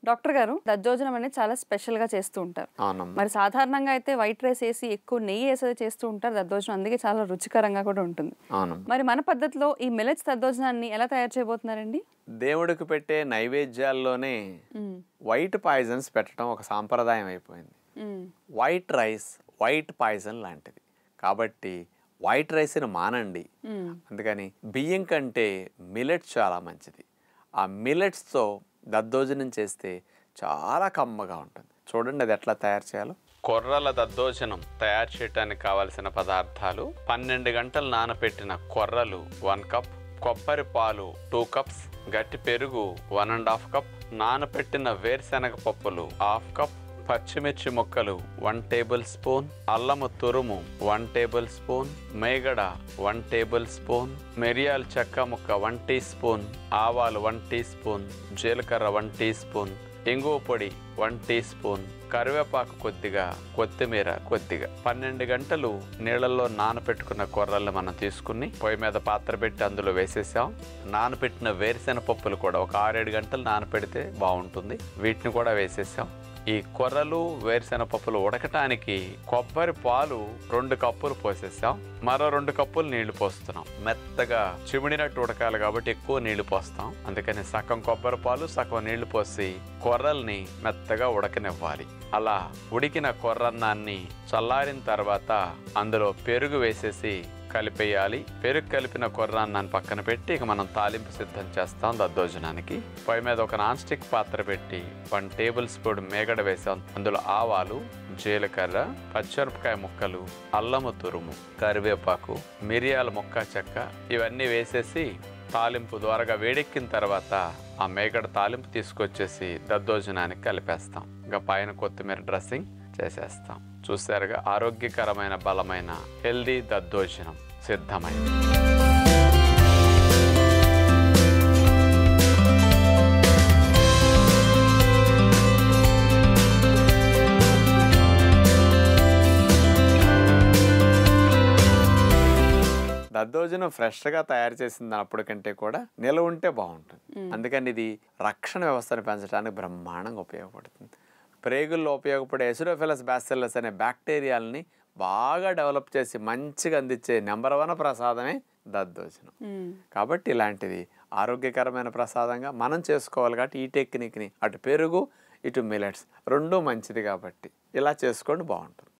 Doctor గారు దద్దోజనం అనేది చాలా స్పెషల్ గా చేస్తూ ఉంటారు అవునమ్మా మరి సాధారణంగా అయితే వైట్ రైస్ వేసి ఎక్కువ నెయ్యి వేసేది చేస్తూ ఉంటారు దద్దోజనం అందుకే చాలా రుచికరంగా కూడా ఉంటుంది అవునమ్మా మరి మన పద్ధతిలో ఈ మిలెట్స్ దద్దోజనాన్ని ఎలా తయారు చేయబోతున్నారండి దేవుడికి పెట్టే నైవేద్యాల్లోనే మ్మ్. వైట్ పాయిజన్స్ పెట్టడం ఒక సాంప్రదాయం అయిపోయింది మ్మ్. వైట్ రైస్ వైట్ పాయిజన్ లాంటిది కాబట్టి వైట్ రైస్ని మానండి మ్మ్. అందుకని బియ్యం కంటే మిలెట్స్ చాలా మంచిది ఆ మిలెట్స్తో దద్దోజనం చేస్తే చాలా కమ్మగా ఉంటుంది చూడండి అది ఎట్లా తయారు చేయాలో కొర్రల దద్దోజనం తయారు చేయడానికి కావలసిన పదార్థాలు పన్నెండు గంటలు నానబెట్టిన కొర్రలు వన్ కప్ కొబ్బరి పాలు టూ కప్స్ గట్టి పెరుగు వన్ అండ్ హాఫ్ కప్ నానబెట్టిన వేరుశనగ పప్పులు హాఫ్ కప్ పచ్చిమిర్చి ముక్కలు వన్ టేబుల్ స్పూన్ అల్లము తురుము వన్ టేబుల్ స్పూన్ మేగడ వన్ టేబుల్ స్పూన్ మిరియాల చెక్క ముక్క వన్ టీ స్పూన్ ఆవాలు వన్ టీ స్పూన్ జీలకర్ర వన్ టీ స్పూన్ ఇంగువ పొడి వన్ టీ స్పూన్ కరివేపాకు కొద్దిగా కొత్తిమీర కొద్దిగా పన్నెండు గంటలు నీళ్ళల్లో నానబెట్టుకున్న కొర్రలు మనం తీసుకుని పొయ్యి మీద పాత్ర పెట్టి అందులో వేసేసాం నానబెట్టిన వేరుశెనగ పప్పులు కూడా ఒక ఆరేడు గంటలు నానబెడితే బాగుంటుంది వీటిని కూడా వేసేసాం ఈ కొర్రలు వేరుశెనగ పప్పులు ఉడకటానికి కొబ్బరి పాలు రెండు కప్పులు పోసేసాం మరో రెండు కప్పులు నీళ్లు పోస్తున్నాం మెత్తగా చిమిడినట్టు ఉడకాలి కాబట్టి ఎక్కువ నీళ్లు పోస్తాం అందుకని సగం కొబ్బరి పాలు సగం నీళ్లు పోసి కొర్రల్ని మెత్తగా ఉడకనివ్వాలి అలా ఉడికిన కొర్రన్నాన్ని చల్లారిన తర్వాత అందులో పెరుగు వేసేసి కలిపేయాలి పెరుగు కలిపిన కొర్రాన్నాన్ని పక్కన పెట్టి ఇక మనం తాలింపు సిద్ధం చేస్తాం దద్దోజనానికి పొయ్యి మీద ఒక నాన్ స్టిక్ పాత్ర పెట్టి వన్ టేబుల్ స్పూన్ మేగడ వేసాం అందులో ఆవాలు జీలకర్ర పచ్చిమిరపకాయ ముక్కలు అల్లము తురుము కరివేపాకు మిరియాల ముక్క చెక్క ఇవన్నీ వేసేసి తాలింపు ద్వారాగా వేడెక్కిన తర్వాత ఆ మేగడ తాలింపు తీసుకొచ్చేసి దద్దోజనానికి కలిపేస్తాం ఇంకా పైన కొత్తిమీర డ్రెస్సింగ్ చేసేస్తాం చూసారుగా ఆరోగ్యకరమైన బలమైన హెల్దీ దద్దోజనం సిద్ధమైంది దద్దోజనం ఫ్రెష్గా తయారు చేసిన అప్పటికంటే కూడా నిలవ ఉంటే బాగుంటుంది అందుకని ఇది రక్షణ వ్యవస్థను పెంచడానికి బ్రహ్మాండంగా ఉపయోగపడుతుంది ప్రేగుల్లో ఉపయోగపడే ఎసిడోఫిలస్ బ్యాసిల్లస్ అనే బ్యాక్టీరియాలని బాగా డెవలప్ చేసి మంచిగా అందించే నెంబర్ వన్ ప్రసాదమే దద్దోజనం మ్మ్. కాబట్టి ఇలాంటిది ఆరోగ్యకరమైన ప్రసాదంగా మనం చేసుకోవాలి కాబట్టి ఈ టెక్నిక్ని అటు పెరుగు ఇటు మిలెట్స్ రెండూ మంచిది కాబట్టి ఇలా చేసుకోండి బాగుంటుంది